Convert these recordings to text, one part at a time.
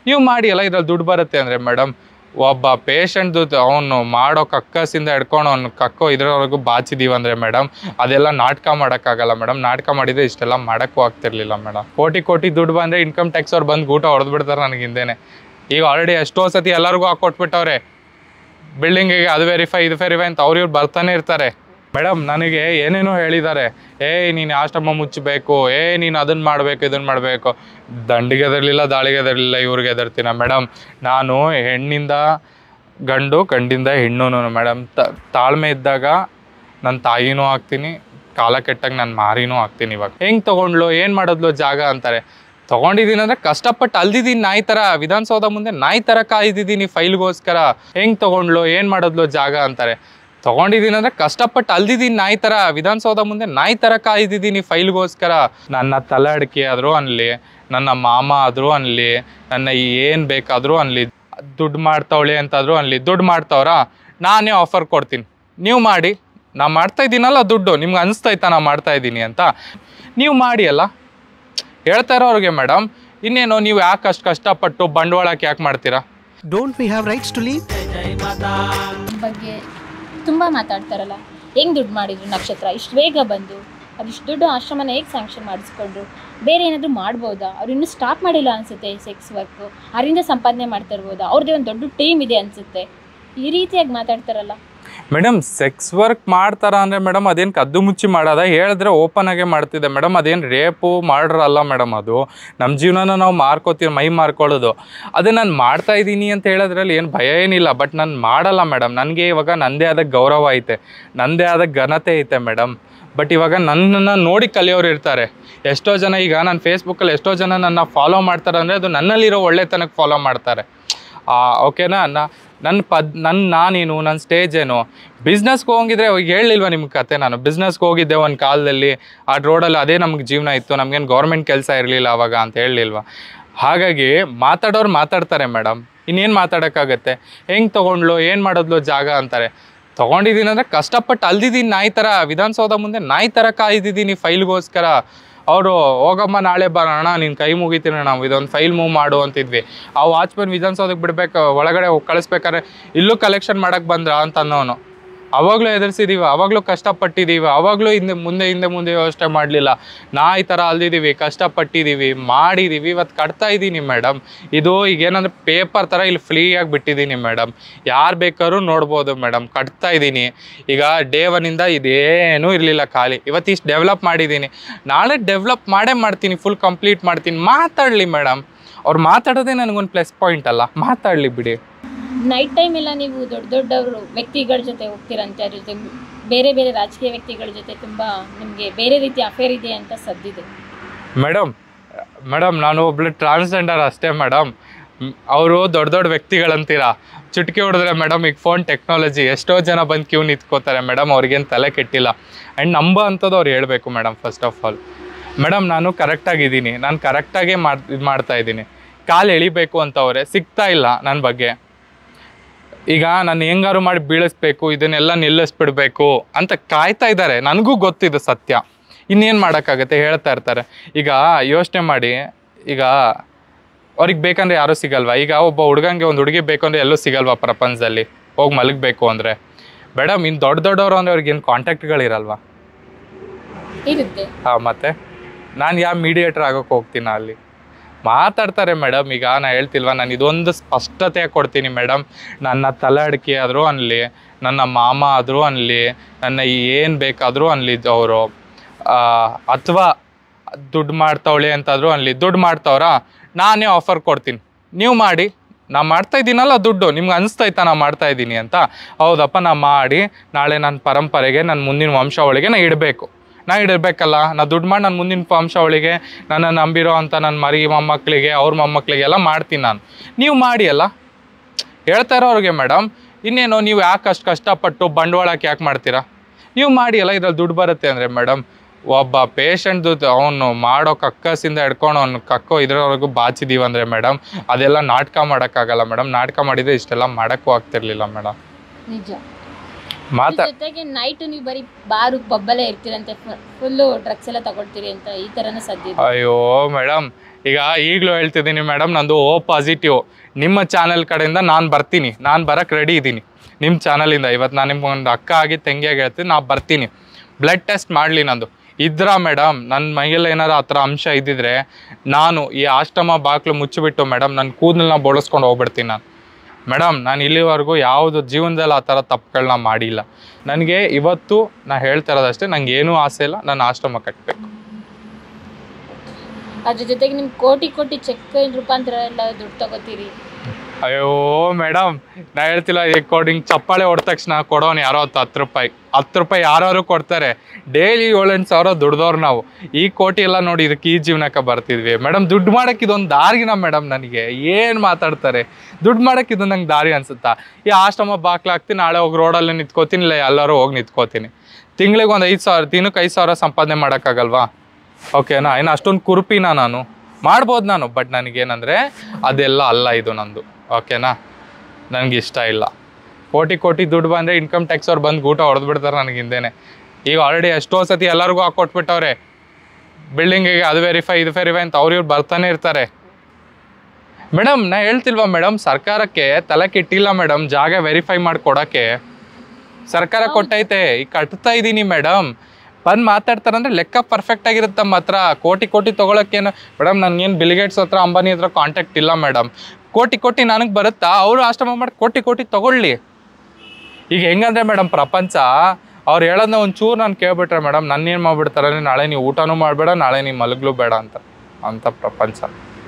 ನೀವು ಮಾಡಿ ಅಲ್ಲ ಇದ್ರಲ್ಲಿ ದುಡ್ಡು ಬರುತ್ತೆ ಅಂದರೆ ಮೇಡಮ್ ಒಬ್ಬ ಪೇಷಂಟ್ದು ಅವನು ಮಾಡೋ ಕಕ್ಕಸಿಂದ ಹಿಡ್ಕೊಂಡು ಅವ್ನು ಕಕ್ಕೋ ಇದರವರೆಗೂ ಬಾಚಿದೀವಿ ಅಂದರೆ ಮೇಡಮ್ ಅದೆಲ್ಲ ನಾಟಕ ಮಾಡೋಕ್ಕಾಗಲ್ಲ ಮೇಡಮ್ ನಾಟಕ ಮಾಡಿದರೆ ಇಷ್ಟೆಲ್ಲ ಮಾಡೋಕ್ಕೂ ಆಗ್ತಿರ್ಲಿಲ್ಲ ಮೇಡಮ್ ಕೋಟಿ ಕೋಟಿ ದುಡ್ಡು ಬಂದರೆ ಇನ್ಕಮ್ ಟ್ಯಾಕ್ಸ್ ಅವ್ರು ಬಂದು ಊಟ ಹೊಡೆದು ಬಿಡ್ತಾರೆ ನನಗೆ ಹಿಂದೆನೆ ಈಗ ಆಲ್ರೆಡಿ ಎಷ್ಟೋ ಸತಿ ಎಲ್ಲರಿಗೂ ಹಾಕೊಟ್ಬಿಟ್ಟವ್ರೆ ಬಿಲ್ಡಿಂಗಿಗೆ ಅದು ವೆರಿಫೈ ಇದು ವೆರಿಫೈ ಅಂತ ಅವ್ರು ಇವ್ರು ಬರ್ತಾನೆ ಇರ್ತಾರೆ ಮೇಡಮ್ ನನಗೆ ಏನೇನೋ ಹೇಳಿದ್ದಾರೆ ಏ ನೀನು ಆಶ್ರಮ ಮುಚ್ಚಬೇಕು ಏ ನೀನು ಅದನ್ನು ಮಾಡಬೇಕು ಇದನ್ನು ಮಾಡಬೇಕು ದಂಡಿಗೆ ಎದರ್ಲಿಲ್ಲ ದಾಳಿಗೆ ಎದರ್ಲಿಲ್ಲ ಇವ್ರಿಗೆ ಎದರ್ತೀನ ಮೇಡಮ್ ನಾನು ಹೆಣ್ಣಿಂದ ಗಂಡು ಗಂಡಿಂದ ಹೆಣ್ಣು ಮೇಡಮ್ ತಾಳ್ಮೆ ಇದ್ದಾಗ ನನ್ನ ತಾಯಿನೂ ಆಗ್ತೀನಿ ಕಾಲ ಕೆಟ್ಟಾಗ ನಾನು ಮಾರಿನೂ ಆಗ್ತೀನಿ ಇವಾಗ ಹೆಂಗೆ ತೊಗೊಂಡ್ಲು ಏನು ಮಾಡಿದ್ಲು ಜಾಗ ಅಂತಾರೆ ತೊಗೊಂಡಿದ್ದೀನಿ ಅಂದರೆ ಕಷ್ಟಪಟ್ಟು ಅಲ್ದಿದ್ದೀನಿ ನಾಯಿ ಥರ ವಿಧಾನಸೌಧ ಮುಂದೆ ನಾಯಿ ಥರ ಕಾಯ್ದಿದ್ದೀನಿ ಫೈಲ್ಗೋಸ್ಕರ ಹೆಂಗೆ ತೊಗೊಂಡ್ಲು ಏನು ಮಾಡಿದ್ಲು ಜಾಗ ಅಂತಾರೆ ತೊಗೊಂಡಿದ್ದೀನಿ ಅಂದರೆ ಕಷ್ಟಪಟ್ಟು ಅಲ್ದಿದ್ದೀನಿ ನಾಯಿ ಥರ ವಿಧಾನಸೌಧ ಮುಂದೆ ನಾಯಿ ಥರ ಕಾಯ್ದಿದ್ದೀನಿ ಫೈಲ್ಗೋಸ್ಕರ ನನ್ನ ತಲೆ ಅಡಿಕೆ ಆದರೂ ಅನ್ಲಿ ನನ್ನ ಮಾಮ ಆದರೂ ಅನ್ಲಿ ನನ್ನ ಏನು ಬೇಕಾದರೂ ಅನ್ಲಿ ದುಡ್ಡು ಮಾಡ್ತಾವಳೆ ಅಂತಾದರೂ ಅನ್ಲಿ ದುಡ್ಡು ಮಾಡ್ತಾವ್ರಾ ನಾನೇ ಆಫರ್ ಕೊಡ್ತೀನಿ ನೀವು ಮಾಡಿ ನಾ ಮಾಡ್ತಾ ಇದ್ದೀನಲ್ಲ ದುಡ್ಡು ನಿಮ್ಗೆ ಅನಿಸ್ತೈತಾ ನಾ ಮಾಡ್ತಾ ಇದ್ದೀನಿ ಅಂತ ನೀವು ಮಾಡಿ ಅಲ್ಲ ಹೇಳ್ತಾ ಇರೋರಿಗೆ ಮೇಡಮ್ ಇನ್ನೇನು ನೀವು ಯಾಕೆ ಅಷ್ಟು ಕಷ್ಟಪಟ್ಟು ಬಂಡವಾಳಕ್ಕೆ ಯಾಕೆ ಮಾಡ್ತೀರಾ Don't we have rights to leave? ಬಗ್ಗೆ ತುಂಬ ಮಾತಾಡ್ತಾರಲ್ಲ ಹೆಂಗೆ ದುಡ್ಡು ಮಾಡಿದ್ರು ನಕ್ಷತ್ರ ಇಷ್ಟು ಬೇಗ ಬಂದು ಅದಿಷ್ಟು ದುಡ್ಡು ಆಶ್ರಮನ ಹೇಗೆ ಸ್ಯಾಂಕ್ಷನ್ ಮಾಡಿಸ್ಕೊಂಡ್ರು ಬೇರೆ ಏನಾದರೂ ಮಾಡ್ಬೋದಾ ಅವ್ರು ಇನ್ನೂ ಸ್ಟಾಪ್ ಮಾಡಿಲ್ಲ ಅನಿಸುತ್ತೆ ಸೆಕ್ಸ್ ವರ್ಕು ಅದರಿಂದ ಸಂಪಾದನೆ ಮಾಡ್ತಾ ಇರ್ಬೋದಾ ಅವ್ರದ್ದೇ ಒಂದು ದೊಡ್ಡ ಟೀಮ್ ಇದೆ ಅನಿಸುತ್ತೆ ಈ ರೀತಿಯಾಗಿ ಮಾತಾಡ್ತಾರಲ್ಲ ಮೇಡಮ್ ಸೆಕ್ಸ್ ವರ್ಕ್ ಮಾಡ್ತಾರ ಅಂದರೆ ಮೇಡಮ್ ಅದೇನು ಕದ್ದು ಮುಚ್ಚಿ ಮಾಡೋದ ಹೇಳಿದ್ರೆ ಓಪನ್ ಆಗೇ ಮಾಡ್ತಿದ್ದೆ ಮೇಡಮ್ ಅದೇನು ರೇಪು ಮಾಡ್ರ್ ಅಲ್ಲ ಮೇಡಮ್ ಅದು ನಮ್ಮ ಜೀವನನ ನಾವು ಮಾರ್ಕೋತೀವಿ ಮೈ ಮಾರ್ಕೊಳ್ಳೋದು ಅದೇ ನಾನು ಮಾಡ್ತಾ ಇದ್ದೀನಿ ಅಂತ ಹೇಳೋದ್ರಲ್ಲಿ ಏನು ಭಯ ಏನಿಲ್ಲ ಬಟ್ ನಾನು ಮಾಡಲ್ಲ ಮೇಡಮ್ ನನಗೆ ಇವಾಗ ನನ್ನದೇ ಆದ ಗೌರವ ಐತೆ ನನ್ನದೇ ಆದ ಘನತೆ ಐತೆ ಮೇಡಮ್ ಬಟ್ ಇವಾಗ ನನ್ನನ್ನು ನೋಡಿ ಕಲಿಯೋರು ಇರ್ತಾರೆ ಎಷ್ಟೋ ಜನ ಈಗ ನಾನು ಫೇಸ್ಬುಕ್ಕಲ್ಲಿ ಎಷ್ಟೋ ಜನ ನನ್ನ ಫಾಲೋ ಮಾಡ್ತಾರೆ ಅಂದರೆ ಅದು ನನ್ನಲ್ಲಿರೋ ಒಳ್ಳೆತನಕ್ಕೆ ಫಾಲೋ ಮಾಡ್ತಾರೆ ಆ, ಓಕೆನಾ ನಾ ನನ್ನ ಪದ್ ನನ್ನ ನಾನೇನು ನನ್ನ ಸ್ಟೇಜ್ ಏನು ಬಿಸ್ನೆಸ್ಗೆ ಹೋಗಿದ್ರೆ ಈಗ ಹೇಳಿಲ್ವ ನಿಮ್ಗೆ ಕತೆ ನಾನು ಬಿಸ್ನೆಸ್ಗೆ ಹೋಗಿದ್ದೆ ಒಂದು ಕಾಲದಲ್ಲಿ ಆ ರೋಡಲ್ಲಿ ಅದೇ ನಮ್ಗೆ ಜೀವನ ಇತ್ತು ನಮಗೇನು ಗೌರ್ಮೆಂಟ್ ಕೆಲಸ ಇರಲಿಲ್ಲ ಅವಾಗ ಅಂತ ಹೇಳಲಿಲ್ವ ಹಾಗಾಗಿ ಮಾತಾಡೋರು ಮಾತಾಡ್ತಾರೆ ಮೇಡಮ್ ಇನ್ನೇನು ಮಾತಾಡೋಕ್ಕಾಗತ್ತೆ ಹೆಂಗೆ ತೊಗೊಂಡ್ಲು ಏನು ಮಾಡಿದ್ಲು ಜಾಗ ಅಂತಾರೆ ತೊಗೊಂಡಿದ್ದೀನಿ ಅಂದರೆ ಕಷ್ಟಪಟ್ಟು ಅಲ್ದಿದ್ದೀನಿ ನಾಯಿ ಥರ ವಿಧಾನಸೌಧ ಮುಂದೆ ನಾಯಿ ಥರ ಕಾಯ್ದಿದ್ದೀನಿ ಫೈಲ್ಗೋಸ್ಕರ ಅವರು ಹೋಗಮ್ಮ ನಾಳೆ ಬರೋಣ ನಿನ್ನ ಕೈ ಮುಗಿತೀನಿ ನಾವು ಇದೊಂದು ಫೈಲ್ ಮೂವ್ ಮಾಡು ಅಂತಿದ್ವಿ ಆ ವಾಚ್ಮನ್ ವಿಧಾನಸೌಧಕ್ಕೆ ಬಿಡ್ಬೇಕು ಒಳಗಡೆ ಹೋಗ್ ಕಳಿಸ್ಬೇಕಾದ್ರೆ ಇಲ್ಲೂ ಕಲೆಕ್ಷನ್ ಮಾಡಕ್ಕೆ ಬಂದ್ರ ಅಂತ ಅನ್ನೋನು ಅವಾಗಲೂ ಎದುರಿಸಿದೀವಿ ಅವಾಗಲೂ ಕಷ್ಟಪಟ್ಟಿದ್ದೀವಿ ಅವಾಗಲೂ ಹಿಂದೆ ಮುಂದೆ ಹಿಂದೆ ಮುಂದೆ ವ್ಯವಸ್ಥೆ ಮಾಡಲಿಲ್ಲ ನಾ ಈ ಥರ ಅಲ್ದಿದ್ದೀವಿ ಕಷ್ಟಪಟ್ಟಿದ್ದೀವಿ ಮಾಡಿದ್ದೀವಿ ಇವತ್ತು ಕಟ್ತಾ ಇದ್ದೀನಿ ಮೇಡಮ್ ಇದು ಈಗ ಏನಂದ್ರೆ ಪೇಪರ್ ಥರ ಇಲ್ಲಿ ಫ್ರೀಯಾಗಿ ಬಿಟ್ಟಿದ್ದೀನಿ ಮೇಡಮ್ ಯಾರು ಬೇಕಾದ್ರೂ ನೋಡ್ಬೋದು ಮೇಡಮ್ ಕಟ್ತಾ ಇದ್ದೀನಿ ಈಗ ಡೇ ಒನ್ನಿಂದ ಇದೇನೂ ಇರಲಿಲ್ಲ ಖಾಲಿ ಇವತ್ತು ಇಷ್ಟು ಡೆವಲಪ್ ಮಾಡಿದ್ದೀನಿ ನಾಳೆ ಡೆವಲಪ್ ಮಾಡೇ ಮಾಡ್ತೀನಿ ಫುಲ್ ಕಂಪ್ಲೀಟ್ ಮಾಡ್ತೀನಿ ಮಾತಾಡಲಿ ಮೇಡಮ್ ಅವ್ರು ಮಾತಾಡೋದೇ ನನಗೊಂದು ಪ್ಲಸ್ ಪಾಯಿಂಟ್ ಅಲ್ಲ ಮಾತಾಡಲಿ ಬಿಡಿ ನೈಟ್ ಟೈಮ್ ಎಲ್ಲ ನೀವು ದೊಡ್ಡ ದೊಡ್ಡವರು ವ್ಯಕ್ತಿಗಳ ಜೊತೆ ಹೋಗ್ತೀರಂತೆ ಅದ್ರ ಜೊತೆ ಬೇರೆ ಬೇರೆ ರಾಜಕೀಯ ವ್ಯಕ್ತಿಗಳ ಜೊತೆ ತುಂಬ ನಿಮಗೆ ಬೇರೆ ರೀತಿ ಅಫೇರ್ ಇದೆ ಅಂತ ಸದ್ದಿದೆ ಮೇಡಮ್ ಮೇಡಮ್ ನಾನು ಒಬ್ಳು ಟ್ರಾನ್ಸ್ಜೆಂಡರ್ ಅಷ್ಟೇ ಮೇಡಮ್ ಅವರು ದೊಡ್ಡ ದೊಡ್ಡ ವ್ಯಕ್ತಿಗಳಂತೀರಾ ಚುಟ್ಕಿ ಹೊಡೆದ್ರೆ ಮೇಡಮ್ ಈಗ ಫೋನ್ ಟೆಕ್ನಾಲಜಿ ಎಷ್ಟೋ ಜನ ಬಂದು ಕ್ಯೂ ನಿಂತ್ಕೋತಾರೆ ಮೇಡಮ್ ಅವ್ರಿಗೇನು ತಲೆ ಕೆಟ್ಟಿಲ್ಲ ಆ್ಯಂಡ್ ನಂಬೋ ಅಂಥದ್ದು ಅವ್ರು ಹೇಳಬೇಕು madam first of all madam ನಾನು ಕರೆಕ್ಟಾಗಿದ್ದೀನಿ ನಾನು ಕರೆಕ್ಟಾಗೇ ಮಾಡ್ ಇದು ಮಾಡ್ತಾ ಇದ್ದೀನಿ ಕಾಲು ಎಳಿಬೇಕು ಅಂತವ್ರೆ ಸಿಗ್ತಾ ಇಲ್ಲ ನನ್ನ ಬಗ್ಗೆ ಈಗ ನಾನು ಹೆಂಗಾರು ಮಾಡಿ ಬೀಳಿಸ್ಬೇಕು ಇದನ್ನೆಲ್ಲ ನಿಲ್ಲಿಸ್ಬಿಡ್ಬೇಕು ಅಂತ ಕಾಯ್ತಾ ಇದ್ದಾರೆ ನನಗೂ ಗೊತ್ತಿದೆ ಸತ್ಯ ಇನ್ನೇನು ಮಾಡೋಕ್ಕಾಗತ್ತೆ ಹೇಳ್ತಾ ಇರ್ತಾರೆ ಈಗ ಯೋಚನೆ ಮಾಡಿ ಈಗ ಅವ್ರಿಗೆ ಬೇಕಂದ್ರೆ ಯಾರೂ ಸಿಗಲ್ವಾ ಈಗ ಒಬ್ಬ ಹುಡುಗಂಗೆ ಒಂದು ಹುಡುಗಿ ಬೇಕು ಅಂದರೆ ಎಲ್ಲೂ ಸಿಗಲ್ವಾ ಪ್ರಪಂಚದಲ್ಲಿ ಹೋಗಿ ಮಲಗಬೇಕು ಅಂದರೆ ಮೇಡಮ್ ಇನ್ನು ದೊಡ್ಡ ದೊಡ್ಡವರು ಅಂದರೆ ಅವ್ರಿಗೆ ಏನು ಕಾಂಟ್ಯಾಕ್ಟ್ಗಳಿರಲ್ವಾ ಇರುತ್ತೆ ಹಾಂ ಮತ್ತೆ ನಾನು ಯಾವ ಮೀಡಿಯೇಟರ್ ಆಗೋಕ್ಕೆ ಹೋಗ್ತೀನ ಅಲ್ಲಿ ಮಾತಾಡ್ತಾರೆ ಮೇಡಮ್ ಈಗ ನಾ ಹೇಳ್ತಿಲ್ವಾ ನಾನು ಇದೊಂದು ಸ್ಪಷ್ಟತೆ ಕೊಡ್ತೀನಿ ಮೇಡಮ್ ನನ್ನ ತಲೆ ಅಡಿಕೆ ಆದರೂ ಅನ್ಲಿ ನನ್ನ ಮಾಮ ಆದರೂ ಅನ್ಲಿ ನನ್ನ ಏನು ಬೇಕಾದರೂ ಅನ್ಲಿ ಅವರು ಅಥವಾ ದುಡ್ಡು ಮಾಡ್ತಾವಳೆ ಅಂತಾದರೂ ಅನ್ಲಿ ದುಡ್ಡು ಮಾಡ್ತಾವ್ರಾ ನಾನೇ ಆಫರ್ ಕೊಡ್ತೀನಿ ನೀವು ಮಾಡಿ ನಾ ಮಾಡ್ತಾ ಇದ್ದೀನಲ್ಲ ದುಡ್ಡು ನಿಮ್ಗೆ ಅನಿಸ್ತೈತಾ ನಾ ಮಾಡ್ತಾ ಇದ್ದೀನಿ ಅಂತ ಹೌದಪ್ಪ ನಾ ಮಾಡಿ ನಾಳೆ ನನ್ನ ಪರಂಪರೆಗೆ ನನ್ನ ಮುಂದಿನ ವಂಶಾವಳಿಗೆ ನಾ ಇಡಬೇಕು ನಾ ಇಡಬೇಕಲ್ಲ ನಾ ದುಡ್ಡು ಮಾಡಿ ನನ್ನ ಮುಂದಿನ ವಂಶಾವಳಿಗೆ ನನ್ನ ನಂಬಿರೋ ಅಂತ ನನ್ನ ಮರಿ ಮೊಮ್ಮಕ್ಕಳಿಗೆ ಅವ್ರ ಮೊಮ್ಮಕ್ಕಳಿಗೆಲ್ಲ ಮಾಡ್ತೀನಿ ನಾನು ನೀವು ಮಾಡಿ ಅಲ್ಲ ಹೇಳ್ತಾ ಇರೋರಿಗೆ ಮೇಡಮ್ ಇನ್ನೇನು ನೀವು ಯಾಕೆ ಅಷ್ಟು ಕಷ್ಟಪಟ್ಟು ಬಂಡವಾಳಕ್ಕೆ ಯಾಕೆ ಮಾಡ್ತೀರಾ ನೀವು ಮಾಡಿ ಅಲ್ಲ ಇದ್ರಲ್ಲಿ ದುಡ್ಡು ಬರುತ್ತೆ ಅಂದರೆ ಮೇಡಮ್ ಒಬ್ಬ ಪೇಷಂಟ್ದು ಅವನು ಮಾಡೋ ಕಕ್ಕಸಿಂದ ಹಿಡ್ಕೊಂಡು ಅವ್ನು ಕಕ್ಕೋ ಇದರವರೆಗೂ ಬಾಚಿದೀವಿ ಅಂದರೆ ಮೇಡಮ್ ಅದೆಲ್ಲ ನಾಟಕ ಮಾಡೋಕ್ಕಾಗಲ್ಲ ಮೇಡಮ್ ನಾಟಕ ಮಾಡಿದರೆ ಇಷ್ಟೆಲ್ಲ ಮಾಡೋಕ್ಕೂ ಆಗ್ತಿರ್ಲಿಲ್ಲ ಮೇಡಮ್ ನಿಜ ಮಾತಾ ಜೊತೆಗೆ ನೈಟ್ ನೀವು ಬರೀ ಬಾರು ಪಬ್ಬಲ್ಲೇ ಇರ್ತೀರಂತೆ ಫುಲ್ಲು ಡ್ರಗ್ಸ್ ಎಲ್ಲ ತಗೊಳ್ತೀರಿ ಅಂತ ಈ ಥರನೂ ಸದ್ದಿದೆ ಅಯ್ಯೋ ಮೇಡಮ್ ಈಗ ಈಗಲೂ ಹೇಳ್ತಿದ್ದೀನಿ ಮೇಡಮ್ ನಂದು ಓ ಪಾಸಿಟಿವ್ ನಿಮ್ಮ ಚಾನಲ್ ಕಡೆಯಿಂದ ನಾನು ಬರ್ತೀನಿ ನಾನು ಬರೋಕ್ಕೆ ರೆಡಿ ಇದ್ದೀನಿ ನಿಮ್ಮ ಚಾನಲಿಂದ ಇವತ್ತು ನಾನು ನಿಮ್ಗೊಂದು ಅಕ್ಕ ಆಗಿ ತಂಗಿಯಾಗಿ ಹೇಳ್ತೀನಿ ನಾ ಬರ್ತೀನಿ ಬ್ಲಡ್ ಟೆಸ್ಟ್ ಮಾಡಲಿ ನಂದು ಇದ್ರ ಮೇಡಮ್ ನನ್ನ ಮೈಯಲ್ಲಿ ಏನಾರು ಆ ಥರ ಅಂಶ ಇದ್ದಿದ್ರೆ ನಾನು ಈ ಆಶ್ರಮ ಬಾಕ್ಲು ಮುಚ್ಚಿಬಿಟ್ಟು ಮೇಡಮ್ ನನ್ನ ಕೂದಲನ್ನ ಬೋಳಿಸ್ಕೊಂಡು ಹೋಗ್ಬಿಡ್ತೀನಿ ನಾನು ಮೇಡಮ್ ನಾನು ಇಲ್ಲಿವರೆಗೂ ಯಾವುದು ಜೀವನದಲ್ಲಿ ಆ ಥರ ತಪ್ಪುಗಳನ್ನ ಮಾಡಿಲ್ಲ ನನಗೆ ಇವತ್ತು ನಾ ಹೇಳ್ತಾ ಇರೋದಷ್ಟೇ ನಂಗೆ ಏನೂ ಆಸೆ ಇಲ್ಲ ನನ್ನ ಆಶ್ರಮ ಕಟ್ಟಬೇಕು ಅದ್ರ ಜೊತೆಗೆ ನಿಮ್ ಕೋಟಿ ಕೋಟಿ ಚೆಕ್ ರೂಪಾಂತರ ಎಲ್ಲ ದುಡ್ಡು ತಗೋತೀರಿ ಅಯ್ಯೋ ಮೇಡಮ್ ನಾ ಹೇಳ್ತಿಲ್ಲ ಈ ಕೋಡಿಂಗ್ ಚಪ್ಪಾಳೆ ಹೊಡೆದ ತಕ್ಷಣ ಕೊಡೋನು ಯಾರೋ ಹತ್ತು ಹತ್ತು ರೂಪಾಯಿ ಹತ್ತು ರೂಪಾಯಿ ಯಾರು ಕೊಡ್ತಾರೆ ಡೈಲಿ ಏಳೆಂಟು ಸಾವಿರ ದುಡ್ದವ್ರು ನಾವು ಈ ಕೋಟಿ ಎಲ್ಲ ನೋಡಿ ಇದಕ್ಕೆ ಈ ಜೀವನಕ್ಕೆ ಬರ್ತಿದ್ವಿ ಮೇಡಮ್ ದುಡ್ಡು ಮಾಡೋಕೆ ಇದೊಂದು ದಾರಿನ ಮೇಡಮ್ ನನಗೆ ಏನು ಮಾತಾಡ್ತಾರೆ ದುಡ್ಡು ಮಾಡೋಕೆ ಇದು ನಂಗೆ ದಾರಿ ಅನ್ಸುತ್ತಾ ಈ ಆಶ್ರಮ ಬಾಕ್ಲಾಗ್ತೀನಿ ನಾಳೆ ಹೋಗಿ ರೋಡಲ್ಲಿ ನಿಂತ್ಕೋತೀನಿ ಇಲ್ಲ ಎಲ್ಲರೂ ಹೋಗಿ ನಿಂತ್ಕೋತೀನಿ ತಿಂಗಳಿಗೆ ಒಂದು ಐದು ಸಾವಿರ ದಿನಕ್ಕೆ ಐದು ಸಾವಿರ ಸಂಪಾದನೆ ಮಾಡೋಕ್ಕಾಗಲ್ವಾ ಓಕೆನಾ ಇನ್ನು ಅಷ್ಟೊಂದು ಕುರುಪಿನ ನಾನು ಮಾಡ್ಬೋದು ನಾನು ಬಟ್ ನನಗೇನಂದರೆ ಅದೆಲ್ಲ ಅಲ್ಲ ಇದು ನಂದು ಓಕೆನಾ ನನಗೆ ಇಷ್ಟ ಇಲ್ಲ ಕೋಟಿ ಕೋಟಿ ದುಡ್ಡು ಬಂದರೆ ಇನ್ಕಮ್ ಟ್ಯಾಕ್ಸ್ ಅವ್ರು ಬಂದು ಊಟ ಹೊಡೆದು ಬಿಡ್ತಾರೆ ನನಗೆ ಹಿಂದೆನೆ ಈಗ ಆಲ್ರೆಡಿ ಎಷ್ಟೋ ಸತಿ ಎಲ್ಲರಿಗೂ ಹಾಕೊಟ್ಬಿಟ್ಟವ್ರೆ ಬಿಲ್ಡಿಂಗಿಗೆ ಅದು ವೆರಿಫೈ ಇದು ವೆರಿಫೈ ಅಂತ ಅವ್ರು ಇವ್ರು ಬರ್ತಾನೆ ಇರ್ತಾರೆ ಮೇಡಮ್ ನಾ ಹೇಳ್ತಿಲ್ವಾ ಮೇಡಮ್ ಸರ್ಕಾರಕ್ಕೆ ತಲೆ ಕೆಟ್ಟಿಲ್ಲ ಮೇಡಮ್ ಜಾಗ ವೆರಿಫೈ ಮಾಡಿ ಕೊಡೋಕ್ಕೆ ಸರ್ಕಾರ ಕೊಟ್ಟೈತೆ ಈಗ ಕಟ್ತಾ ಇದ್ದೀನಿ ಮೇಡಮ್ ಬಂದು ಮಾತಾಡ್ತಾರಂದ್ರೆ ಲೆಕ್ಕ ಪರ್ಫೆಕ್ಟ್ ಆಗಿರುತ್ತೆ ನಮ್ಮ ಹತ್ರ ಕೋಟಿ ಕೋಟಿ ತೊಗೊಳಕ್ಕೇನು ಮೇಡಮ್ ನನಗೇನು ಬಿಲ್ಗೇಟ್ಸ್ ಹತ್ರ ಅಂಬಾನಿ ಹತ್ರ ಕಾಂಟ್ಯಾಕ್ಟ್ ಇಲ್ಲ ಮೇಡಮ್ ಕೋಟಿ ಕೋಟಿ ನನಗೆ ಬರುತ್ತಾ ಅವರು ಆಶ್ರಮ ಮಾಡಿ ಕೋಟಿ ಕೋಟಿ ತೊಗೊಳ್ಳಿ ಈಗ ಹೆಂಗಂದ್ರೆ ಮೇಡಮ್ ಪ್ರಪಂಚ ಅವ್ರು ಹೇಳೋದನ್ನ ಒಂಚೂರು ನಾನು ಕೇಳ್ಬಿಟ್ರೆ ಮೇಡಮ್ ನನ್ನೇನು ಮಾಡ್ಬಿಡ್ತಾರೆ ಅಂದ್ರೆ ನಾಳೆ ನೀವು ಊಟನೂ ಮಾಡಬೇಡ ನಾಳೆ ನೀವು ಮಲಗ್ಲು ಬೇಡ ಅಂತ ಅಂತ ಪ್ರಪಂಚ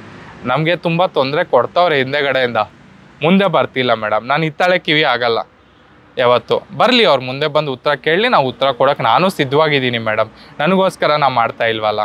ನಮಗೆ ತುಂಬ ತೊಂದರೆ ಕೊಡ್ತಾವ್ರೆ ಹಿಂದೆಗಡೆಯಿಂದ ಮುಂದೆ ಬರ್ತಿಲ್ಲ ಮೇಡಮ್ ನಾನು ಇತ್ತಾಳೆ ಕಿವಿ ಆಗಲ್ಲ ಯಾವತ್ತು ಬರಲಿ ಅವ್ರು ಮುಂದೆ ಬಂದು ಉತ್ತರ ಕೇಳಲಿ ನಾವು ಉತ್ತರ ಕೊಡೋಕೆ ನಾನು ಸಿದ್ಧವಾಗಿದ್ದೀನಿ ಮೇಡಮ್ ನನಗೋಸ್ಕರ ನಾ ಮಾಡ್ತಾ ಇಲ್ವಲ್ಲ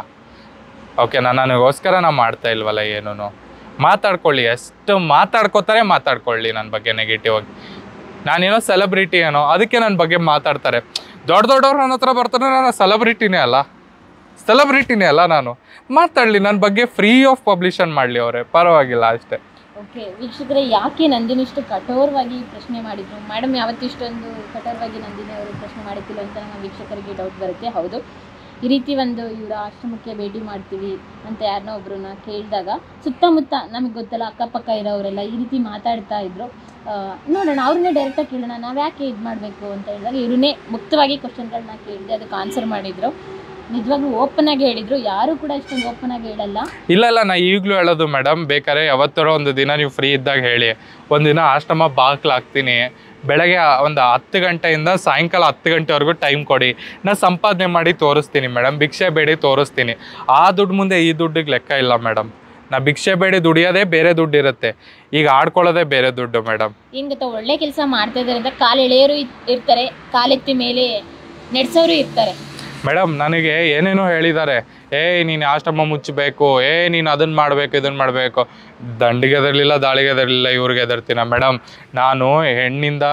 ಓಕೆನಾ ನನಗೋಸ್ಕರ ನಾ ಮಾಡ್ತಾ ಇಲ್ವಲ್ಲ ಏನೂ ಮಾತಾಡ್ಕೊಳ್ಳಿ ಎಷ್ಟು ಮಾತಾಡ್ಕೋತಾರೆ ಮಾತಾಡ್ಕೊಳ್ಳಿ ನನ್ನ ಬಗ್ಗೆ ನೆಗೆಟಿವ್ ಆಗಿ ನಾನೇನೋ ಸೆಲೆಬ್ರಿಟಿ ಏನೋ ಅದಕ್ಕೆ ನನ್ನ ಬಗ್ಗೆ ಮಾತಾಡ್ತಾರೆ ದೊಡ್ಡ ದೊಡ್ಡವ್ರು ನನ್ನ ಹತ್ರ ಬರ್ತಾರೆ ನಾನು ಸೆಲೆಬ್ರಿಟಿನೇ ಅಲ್ಲ ಸೆಲೆಬ್ರಿಟಿನೇ ಅಲ್ಲ ನಾನು ಮಾತಾಡಲಿ ನನ್ನ ಬಗ್ಗೆ ಫ್ರೀ ಆಫ್ ಪಬ್ಲಿಷನ್ ಮಾಡಲಿ ಅವರೇ ಪರವಾಗಿಲ್ಲ ಅಷ್ಟೇ ಓಕೆ ವೀಕ್ಷಕರೇ ಯಾಕೆ ನಂದಿನಿ ಇಷ್ಟು ಕಠೋರವಾಗಿ ಪ್ರಶ್ನೆ ಮಾಡಿದ್ರು ಮೇಡಮ್ ಯಾವತ್ತೂ ಇಷ್ಟೊಂದು ಕಠೋರವಾಗಿ ನಂದಿನಿ ಅವರು ಪ್ರಶ್ನೆ ಮಾಡಿದ್ದಿಲ್ಲ ಅಂತ ನಮ್ಮ ವೀಕ್ಷಕರಿಗೆ ಡೌಟ್ ಬರುತ್ತೆ ಹೌದು ಈ ರೀತಿ ಒಂದು ಇವರ ಆಶ್ರಮಕ್ಕೆ ಭೇಟಿ ಮಾಡ್ತೀವಿ ಅಂತ ಯಾರನ್ನೋ ಒಬ್ರನ್ನ ಕೇಳಿದಾಗ ಸುತ್ತಮುತ್ತ ನಮಗೆ ಗೊತ್ತಲ್ಲ ಅಕ್ಕಪಕ್ಕ ಇರೋರೆಲ್ಲ ಈ ರೀತಿ ಮಾತಾಡ್ತಾ ಇದ್ರು ಆ, ನೋಡೋಣ ಅವ್ರನ್ನೇ ಡೈರೆಕ್ಟಾಗಿ ಕೇಳೋಣ ನಾವು ಯಾಕೆ ಇದು ಮಾಡಬೇಕು ಅಂತ ಹೇಳಿದಾಗ ಇವ್ರನ್ನೇ ಮುಕ್ತವಾಗಿ ಕ್ವಶನ್ಗಳನ್ನ ಕೇಳಿದೆ ಅದಕ್ಕೆ ಆನ್ಸರ್ ಮಾಡಿದ್ರು ನಿಜವಾಗ್ಲೂ ಓಪನ್ ಆಗಿ ಹೇಳಿದ್ರು ಯಾರು ಕೂಡ ಇಷ್ಟೊಂದು ಓಪನ್ ಆಗಿ ಹೇಳಲ್ಲ ಇಲ್ಲ ಇಲ್ಲ ನಾ ಈಗಲೂ ಹೇಳೋದು ಮೇಡಮ್ ಬೇಕಾದ್ರೆ ಯಾವತ್ತಾರ ಒಂದು ದಿನ ನೀವು ಫ್ರೀ ಇದ್ದಾಗ ಹೇಳಿ ಒಂದಿನ ಆಶ್ರಮ ಬಾಗ್ಲಾಗ್ತೀನಿ ಬೆಳಗ್ಗೆ ಒಂದು ಹತ್ತು ಗಂಟೆಯಿಂದ ಸಾಯಂಕಾಲ ಹತ್ತು ಗಂಟೆವರೆಗೂ ಟೈಮ್ ಕೊಡಿ ನಾ ಸಂಪಾದನೆ ಮಾಡಿ ತೋರಿಸ್ತೀನಿ ಮೇಡಮ್ ಭಿಕ್ಷೆ ಬೇಡಿ ತೋರಿಸ್ತೀನಿ ಆ ದುಡ್ಡು ಮುಂದೆ ಈ ದುಡ್ಡಿಗೆ ಲೆಕ್ಕ ಇಲ್ಲ ಮೇಡಮ್ ನಾ ಭಿಕ್ಷೆ ಬೇಡಿ ದುಡಿಯೋದೇ ಬೇರೆ ದುಡ್ಡು ಇರುತ್ತೆ ಈಗ ಆಡ್ಕೊಳ್ಳೋದೇ ಬೇರೆ ದುಡ್ಡು ಮೇಡಮ್ ಏನು ಗೊತ್ತಾ ಒಳ್ಳೆ ಕೆಲಸ ಮಾಡ್ತಾ ಇದ್ದಾರೆ ಅಂತ ಕಾಲು ಎಳೆಯೋರು ಇರ್- ಇರ್ತಾರೆ ಕಾಲೆತ್ತಿ ಮೇಲೆ ನಡೆಸೋರು ಇರ್ತಾರೆ ಮೇಡಮ್ ನನಗೆ ಏನೇನೋ ಹೇಳಿದ್ದಾರೆ ಏಯ್ ನೀನು ಆಶ್ರಮ ಮುಚ್ಚಬೇಕು ಏ ನೀನು ಅದನ್ನು ಮಾಡಬೇಕು ಇದನ್ನು ಮಾಡಬೇಕು ದಂಡಿಗೆ ಎದರ್ಲಿಲ್ಲ ದಾಳಿಗೆ ಎದರ್ಲಿಲ್ಲ ಇವ್ರಿಗೆ ಎದರ್ತೀನ ಮೇಡಮ್ ನಾನು ಹೆಣ್ಣಿಂದ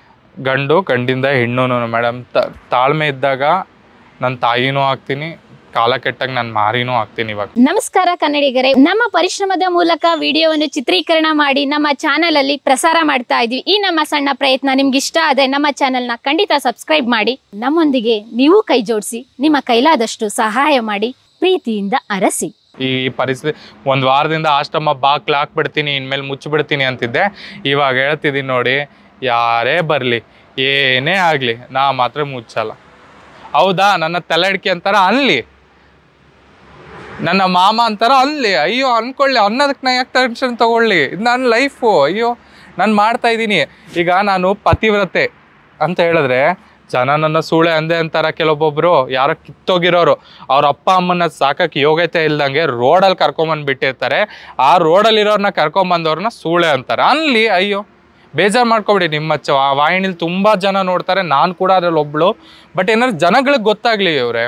ಗಂಡು ಗಂಡಿಂದ ಹೆಣ್ಣು ಮೇಡಮ್ ತಾಳ್ಮೆ ಇದ್ದಾಗ ನನ್ನ ತಾಯಿನೂ ಆಗ್ತೀನಿ ಕಾಲ ಕೆಟ್ಟಾಗ ನಾನು ಮಾರಿನೂ ಆಗ್ತೀನಿ ಇವಾಗ ನಮಸ್ಕಾರ ಕನ್ನಡಿಗರೇ ನಮ್ಮ ಪರಿಶ್ರಮದ ಮೂಲಕ ವಿಡಿಯೋವನ್ನು ಚಿತ್ರೀಕರಣ ಮಾಡಿ ನಮ್ಮ ಚಾನೆಲ್ ಅಲ್ಲಿ ಪ್ರಸಾರ ಮಾಡ್ತಾ ಇದ್ವಿ ಈ ನಮ್ಮ ಸಣ್ಣ ಪ್ರಯತ್ನ ನಿಮ್ಗೆ ಇಷ್ಟ ಆದ್ರೆ ನಮ್ಮ ಚಾನೆಲ್ನ ಖಂಡಿತ ಸಬ್ಸ್ಕ್ರೈಬ್ ಮಾಡಿ ನಮ್ಮೊಂದಿಗೆ ನೀವು ಕೈ ಜೋಡಿಸಿ ನಿಮ್ಮ ಕೈಲಾದಷ್ಟು ಸಹಾಯ ಮಾಡಿ ಪ್ರೀತಿಯಿಂದ ಅರಸಿ ಈ ಪರಿಸ್ಥಿತಿ ಒಂದು ವಾರದಿಂದ ಆಶ್ರಮ ಬಾಕ್ಲು ಹಾಕ್ಬಿಡ್ತೀನಿ ಇನ್ಮೇಲೆ ಮುಚ್ಚಿಬಿಡ್ತೀನಿ ಅಂತಿದ್ದೆ ಇವಾಗ ಹೇಳ್ತಿದ್ದೀನಿ ನೋಡಿ ಯಾರೇ ಬರಲಿ ಏನೇ ಆಗಲಿ ನಾ ಮಾತ್ರ ಮುಚ್ಚಲ್ಲ ಹೌದಾ ನನ್ನ ತಲೆ ಅಡಿಕೆ ಅಂತಾರ ಅನ್ಲಿ ನನ್ನ ಮಾಮ ಅಂತಾರ ಅನ್ಲಿ ಅಯ್ಯೋ ಅನ್ಕೊಳ್ಳಿ ಅನ್ನೋದಕ್ಕೆ ನಾ ಯಾಕೆ ಟೆನ್ಷನ್ ತಗೊಳ್ಳಿ ಇದು ನನ್ನ ಲೈಫು ಅಯ್ಯೋ ನಾನು ಮಾಡ್ತಾ ಇದ್ದೀನಿ ಈಗ ನಾನು ಪತಿವ್ರತೆ ಅಂತ ಹೇಳಿದ್ರೆ ಜನ ನನ್ನ ಸೂಳೆ ಅಂದೆ ಅಂತಾರ ಕೆಲವೊಬ್ಬೊಬ್ರು ಯಾರೋ ಕಿತ್ತೋಗಿರೋರು ಅವ್ರ ಅಪ್ಪ ಅಮ್ಮನ ಸಾಕಕ್ಕೆ ಯೋಗ್ಯತೆ ಇಲ್ದಂಗೆ ರೋಡಲ್ಲಿ ಕರ್ಕೊಂಬಂದು ಬಿಟ್ಟಿರ್ತಾರೆ ಆ ರೋಡಲ್ಲಿರೋರ್ನ ಕರ್ಕೊಂಬಂದವ್ರನ್ನ ಸೂಳೆ ಅಂತಾರೆ ಅನ್ಲಿ ಅಯ್ಯೋ ಬೇಜಾರು ಮಾಡ್ಕೊಬಿಡಿ ನಿಮ್ಮ ಚ ವಾಹಿನಿಲಿ ತುಂಬ ಜನ ನೋಡ್ತಾರೆ ನಾನು ಕೂಡ ಅದ್ರಲ್ಲಿ ಒಬ್ಳು ಬಟ್ ಏನಾದ್ರು ಜನಗಳಿಗೆ ಗೊತ್ತಾಗ್ಲಿ ಇವ್ರೆ